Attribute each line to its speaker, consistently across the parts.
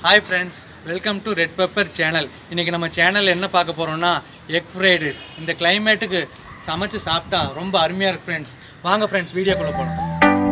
Speaker 1: hi friends welcome to red pepper channel இன்றைக்கி நம்ம channel என்ன பார்க்க போகிறோம்னா எக் ஃப்ரைட் ரைஸ் இந்த கிளைமேட்டுக்கு சமைச்சு சாப்பிட்டா ரொம்ப அருமையாக இருக்கு ஃப்ரெண்ட்ஸ் வாங்க ஃப்ரெண்ட்ஸ் வீடியோக்குள்ளே போகலாம்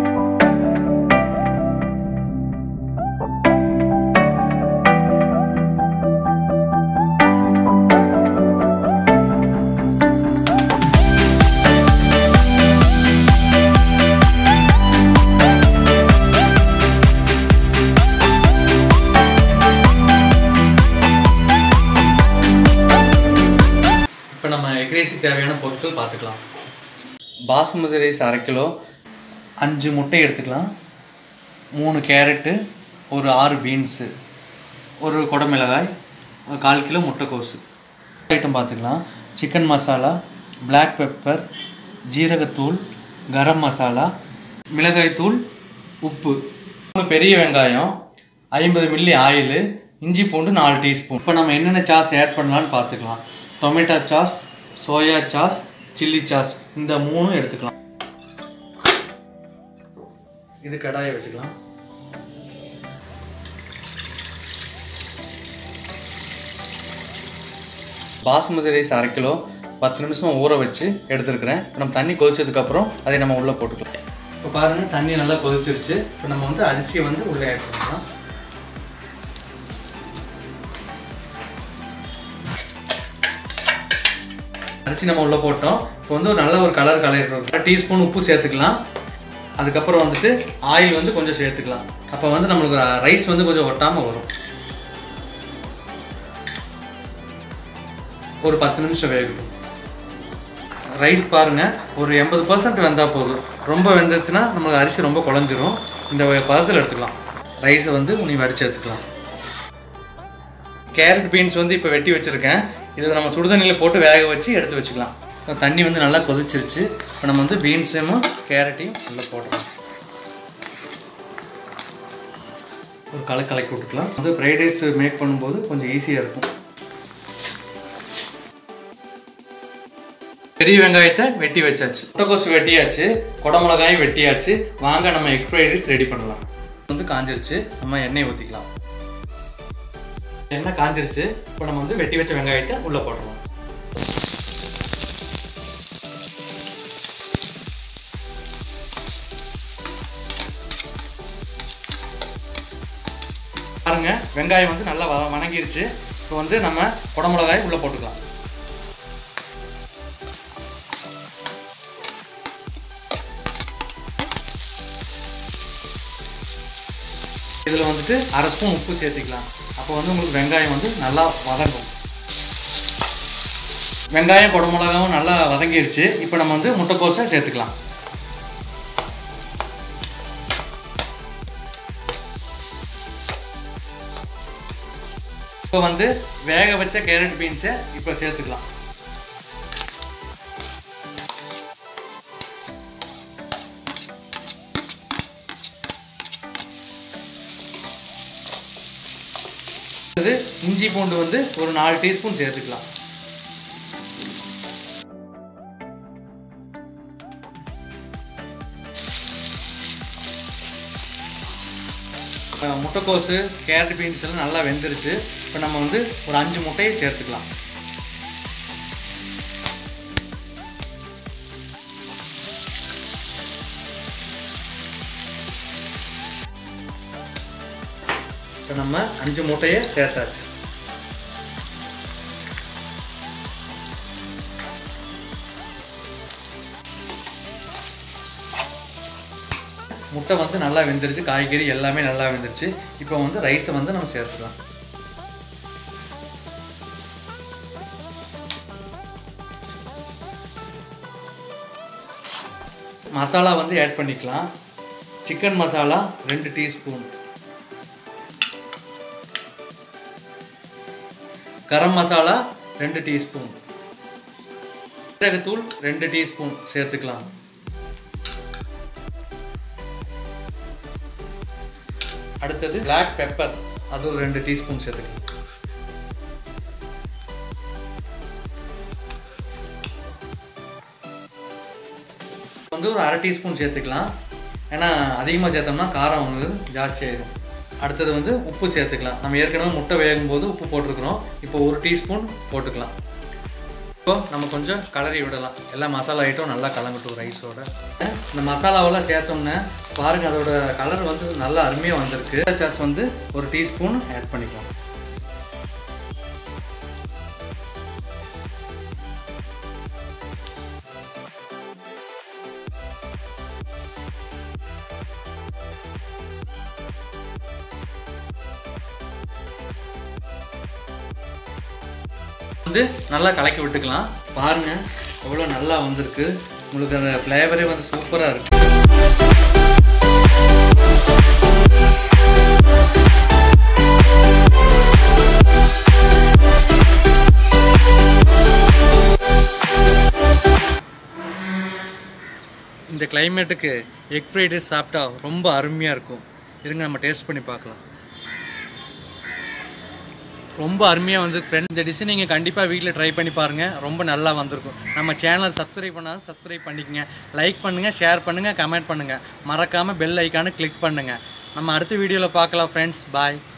Speaker 1: இப்போ நம்ம எக் ரைஸுக்கு தேவையான பொருட்கள் பார்த்துக்கலாம் பாசுமதி ரைஸ் அரை கிலோ அஞ்சு முட்டை எடுத்துக்கலாம் மூணு கேரட்டு ஒரு ஆறு பீன்ஸு ஒரு குடமிளகாய் ஒரு கால் கிலோ முட்டைக்கோசு ஐட்டம் பார்த்துக்கலாம் சிக்கன் மசாலா Black பெப்பர் ஜீரகத்தூள் கரம் மசாலா மிளகாய்த்தூள் உப்பு மூணு பெரிய வெங்காயம் ஐம்பது மில்லி ஆயிலு இஞ்சி பூண்டு நாலு டீஸ்பூன் இப்போ நம்ம என்னென்ன சாஸ் ஆட் பண்ணலான்னு பார்த்துக்கலாம் tomato sauce soya sauce chilli sauce இந்த மூணும் எடுத்துக்கலாம் இது கடாயை வச்சுக்கலாம் பாசுமதி ரைஸ் அரை கிலோ பத்து நிமிஷம் ஊற வச்சு எடுத்துருக்கிறேன் இப்போ நம்ம தண்ணி கொதிச்சதுக்கப்புறம் அதை நம்ம உள்ளே போட்டுக்கலாம் இப்போ பாருங்கள் தண்ணி நல்லா கொதிச்சிருச்சு இப்போ நம்ம வந்து அரிசியை வந்து உள்ளே ஆட் பண்ணலாம் அரிசி நம்ம உள்ளே போட்டோம் இப்போ வந்து ஒரு நல்ல ஒரு கலர் கலர் டீஸ்பூன் உப்பு சேர்த்துக்கலாம் அதுக்கப்புறம் வந்துட்டு ஆயில் வந்து கொஞ்சம் சேர்த்துக்கலாம் அப்போ வந்து நம்மளுக்கு ரைஸ் வந்து கொஞ்சம் ஒட்டாமல் வரும் ஒரு பத்து நிமிஷம் வேகட்டும் ரைஸ் பாருங்கள் ஒரு எண்பது பர்சன்ட் வெந்தால் போதும் ரொம்ப வெந்துச்சுன்னா நம்மளுக்கு அரிசி ரொம்ப குழஞ்சிரும் இந்த பதத்தில் எடுத்துக்கலாம் ரைஸை வந்து நீ வடித்து எடுத்துக்கலாம் கேரட் பீன்ஸ் வந்து இப்போ வெட்டி வச்சுருக்கேன் இதை நம்ம சுடுதண்ணியில் போட்டு வேக வச்சு எடுத்து வச்சுக்கலாம் இப்போ தண்ணி வந்து நல்லா கொதிச்சிருச்சு இப்போ நம்ம வந்து பீன்ஸையும் கேரட்டையும் நல்லா போடுறோம் ஒரு கலை கலக்கி விட்டுக்கலாம் வந்து ஃப்ரைட் ரைஸ் மேக் பண்ணும்போது கொஞ்சம் ஈஸியாக இருக்கும் பெரிய வெங்காயத்தை வெட்டி வச்சாச்சு முட்டைக்கோசு வெட்டியாச்சு குடமிளகாயும் வெட்டியாச்சு வாங்க நம்ம எக் ஃப்ரைட் ரைஸ் ரெடி பண்ணலாம் வந்து காஞ்சிருச்சு நம்ம எண்ணெய் ஊற்றிக்கலாம் எண்ணெய் காஞ்சிருச்சு இப்போ நம்ம வந்து வெட்டி வச்ச வெங்காயத்தை உள்ளே போடுறோம் பாருங்க வெங்காயம் வந்து நல்லா வ- வணங்கிருச்சு இப்போ வந்து நம்ம குடமிளகாய் உள்ளே போட்டுக்கலாம் இதில் வந்துட்டு அரை ஸ்பூன் உப்பு சேர்த்துக்கலாம் அப்போ வந்து உங்களுக்கு வெங்காயம் வந்து நல்லா வதங்கும் வெங்காயம் குடமிளகாவும் நல்லா வதங்கிருச்சு இப்போ நம்ம வந்து முட்டைக்கோஸை சேர்த்துக்கலாம் இப்போ வந்து வேக வச்ச கேரட் பீன்ஸை இப்போ சேர்த்துக்கலாம் இது இஞ்சி பூண்டு வந்து ஒரு நாலு டீஸ்பூன் சேர்த்துக்கலாம் அஹ் முட்டைக்கோசு கேரட் பீன்ஸ் எல்லாம் நல்லா வெந்துருச்சு இப்போ நம்ம வந்து ஒரு அஞ்சு முட்டையை சேர்த்துக்கலாம் இப்போ நம்ம அஞ்சு முட்டையை சேர்த்தாச்சு முட்டை வந்து நல்லா வெந்துருச்சு காய்கறி எல்லாமே நல்லா வெந்துருச்சு இப்போ வந்து ரைஸை வந்து நம்ம சேர்த்துக்கலாம் மசாலா வந்து ஆட் பண்ணிக்கலாம் சிக்கன் மசாலா ரெண்டு டீஸ்பூன் கரம் மசாலா ரெண்டு டீஸ்பூன் சீரகத்தூள் ரெண்டு டீஸ்பூன் சேர்த்துக்கலாம் அடுத்தது Black பெப்பர் அது ஒரு ரெண்டு டீஸ்பூன் சேர்த்துக்கலாம் வந்து ஒரு அரை டீஸ்பூன் சேர்த்துக்கலாம் ஏன்னா அதிகமாக சேர்த்தோம்னா காரம் வந்து ஜாஸ்தி ஆயிடும் அடுத்தது வந்து உப்பு சேர்த்துக்கலாம் நம்ம ஏற்கனவே முட்டை வேகும் போது உப்பு போட்டிருக்கிறோம் இப்போ ஒரு டீஸ்பூன் போட்டுக்கலாம் இப்போ நம்ம கொஞ்சம் கலரி விடலாம் எல்லா மசாலா ஐட்டம் நல்லா கலந்துட்டோம் ரைஸோட இந்த மசாலாவெல்லாம் சேர்த்தோம்னா பாருங்கள் அதோட கலர் வந்து நல்லா அருமையாக வந்திருக்கு சாஸ் வந்து ஒரு டீஸ்பூன் ஆட் பண்ணிக்கலாம் வந்து நல்லா கலக்கி விட்டுக்கலாம் பாருங்க எவ்வளோ நல்லா வந்திருக்கு உங்களுக்கு அந்த ஃப்ளேவரே வந்து சூப்பராக இருக்கு இந்த கிளைமேட்டுக்கு எக் ஃப்ரைட் ரைஸ் சாப்பிட்டா ரொம்ப அருமையாக இருக்கும் இருங்க நம்ம டேஸ்ட் பண்ணி பார்க்கலாம் ரொம்ப அருமையாக வந்து ஃப்ரெண்ட் இந்த டிஷ்ஷை நீங்கள் கண்டிப்பாக வீட்டில் ட்ரை பண்ணி பாருங்கள் ரொம்ப நல்லா வந்திருக்கும் நம்ம சேனல் சப்ஸ்கிரைப் பண்ணால் சப்ஸ்கிரைப் பண்ணிக்கங்க லைக் பண்ணுங்கள் ஷேர் பண்ணுங்கள் கமெண்ட் பண்ணுங்கள் மறக்காமல் பெல் ஐக்கானு கிளிக் பண்ணுங்கள் நம்ம அடுத்த வீடியோவில் பார்க்கலாம் ஃப்ரெண்ட்ஸ் பாய்